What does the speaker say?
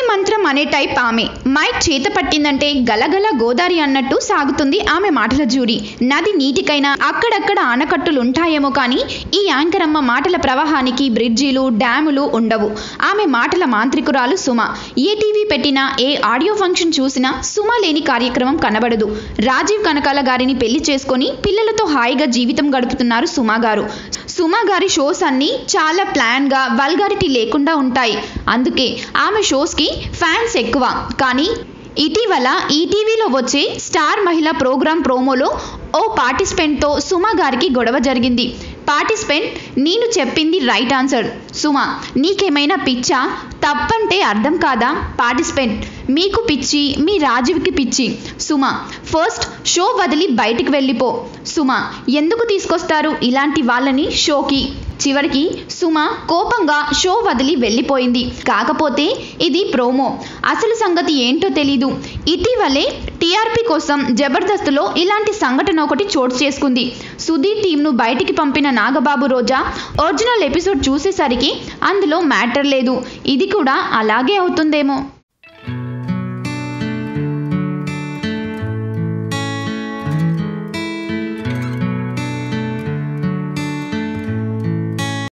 మంత్రం అనే టైప్ ఆమె మైక్ చేత పట్టిందంటే గలగల గోదారి అన్నట్టు సాగుతుంది ఆమె మాటల జూరి నది నీటికైనా అక్కడక్కడ ఆనకట్టులు ఉంటాయేమో కానీ ఈ యాంకర్ అమ్మ మాటల ప్రవాహానికి బ్రిడ్జిలు డ్యాములు ఉండవు ఆమె మాటల మాంత్రికురాలు సుమ ఏ టీవీ పెట్టినా ఏ ఆడియో ఫంక్షన్ చూసినా సుమ లేని కార్యక్రమం కనబడదు రాజీవ్ కనకాల గారిని పెళ్లి చేసుకొని పిల్లలతో హాయిగా జీవితం గడుపుతున్నారు సుమ గారు సుమ గారి షోస్ అన్నీ చాలా ప్లాన్గా వల్గారిటీ లేకుండా ఉంటాయి అందుకే ఆమె షోస్కి ఫ్యాన్స్ ఎక్కువ కానీ ఇటీవల ఈటీవీలో వచ్చే స్టార్ మహిళ ప్రోగ్రాం ప్రోమోలో ఓ పార్టిసిపెంట్తో సుమ గారికి గొడవ జరిగింది పార్టిసిపెంట్ నేను చెప్పింది రైట్ ఆన్సర్ సుమ నీకేమైనా పిచ్చా తప్పంటే అర్థం కాదా పార్టిసిపెంట్ మీకు పిచ్చి మీ రాజువికి పిచ్చి సుమ ఫస్ట్ షో వదిలి బయటికి వెళ్ళిపో సుమ ఎందుకు తీసుకొస్తారు ఇలాంటి వాళ్ళని షోకి చివరికి సుమ కోపంగా షో వదిలి వెళ్ళిపోయింది కాకపోతే ఇది ప్రోమో అసలు సంగతి ఏంటో తెలీదు ఇటీవలే టీఆర్పీ కోసం జబర్దస్త్లో ఇలాంటి సంఘటన ఒకటి చోటు చేసుకుంది సుధీర్ టీంను బయటికి పంపిన నాగబాబు రోజా ఒరిజినల్ ఎపిసోడ్ చూసేసరికి అందులో మ్యాటర్ లేదు ఇది కూడా అలాగే అవుతుందేమో